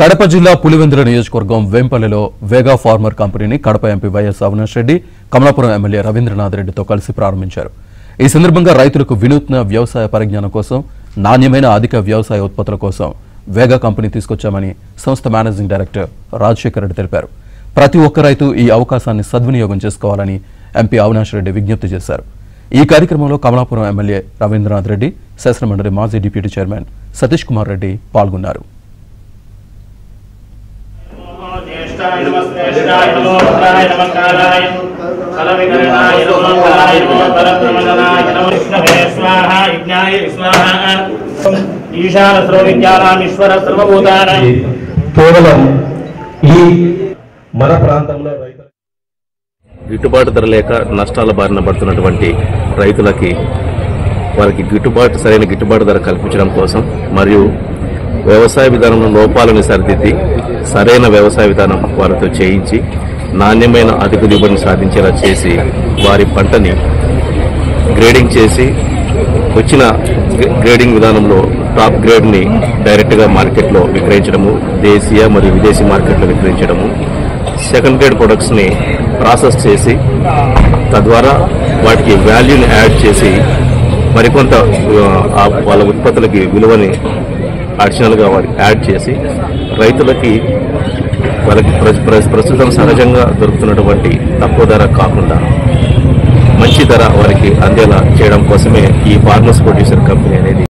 కడప జిల్లా పులివెందుల నియోజకవర్గం వేంపల్లిలో Vega farmer కంపెనీని Kadapa MP YS Avinash Reddy Kamalapuram MLA Ravindranath రెడ్డితో కలిసి ప్రారంభించారు ఈ సందర్భంగా రైతులకు వినూత్న వ్యవసాయ పరిజ్ఞానం కోసం నాణ్యమైన అధిక వ్యవసాయ ఉత్పత్తుల కోసం వేగా కంపెనీ తీసుకొచ్చామని సంస్థ మేనేజింగ్ డైరెక్టర్ రాజశేఖర్ రెడ్డి తెలిపారు ప్రతి ఒక్క రైతు ఈ అవకాశాన్ని సద్వినియోగం చేసుకోవాలని ఎంపీ అవినాష్ రెడ్డి విజ్ఞప్తి చేశారు ఈ కార్యక్రమంలో కమలాపురం ఎమ్మెల్యే రవీంద్రనాథ్ రెడ్డి శాసనమండలి మాజీ డిప్యూటీ చైర్మన్ సతీష్ కుమార్ రెడ్డి పాల్గొన్నారు జ్యేష్ఠాయ నమస్కారాయ నమో భద్రాయ నమస్కారాయ ఫలవికరణాయ నమో ఫలాయ నమో ఫలప్రమదనాయ నమో విష్ణవే స్వాహ యజ్ఞాయ స్వాహ ఈశాన సర్వవిద్యానాం ఈశ్వర సర్వభూతానాం కేవలం ఈ మన ప్రాంతంలో రైతులు గిట్టుబాటు ధర లేక నష్టాల బారిన పడుతున్నటువంటి రైతులకి వారికి గిట్టుబాటు సరైన గిట్టుబాటు ధర కల్పించడం కోసం మరియు వ్యవసాయ విధానంలో లోపాలను సరిదిద్ది సరైన వ్యవసాయ విధానం వారితో చేయించి నాణ్యమైన అధిక దిగుబడిని సాధించేలా చేసి వారి పంటని గ్రేడింగ్ చేసి వచ్చిన గ్రే- గ్రేడింగ్ విధానంలో టాప్ గ్రేడ్ని డైరెక్ట్గా మార్కెట్లో విక్రయించడము దేశీయ మరియు విదేశీ మార్కెట్లో విక్రయించడము సెకండ్ గ్రేడ్ ప్రొడక్ట్స్ని ప్రాసెస్ చేసి తద్వారా వాటికి వాల్యూని యాడ్ చేసి మరికొంత ఆ, వాళ్ళ ఉత్పత్తులకి విలువని అడిషనల్గా వారికి యాడ్ చేసి రైతులకి వాళ్ళకి ప్ర- ప్ర- ప్రస్తుతం సహజంగా దొరుకుతున్నటువంటి తక్కువ ధర కాకుండా మంచి ధర వారికి అందేలా చేయడం కోసమే ఈ ఫార్మర్స్ ప్రొడ్యూసర్ కంపెనీ అనేది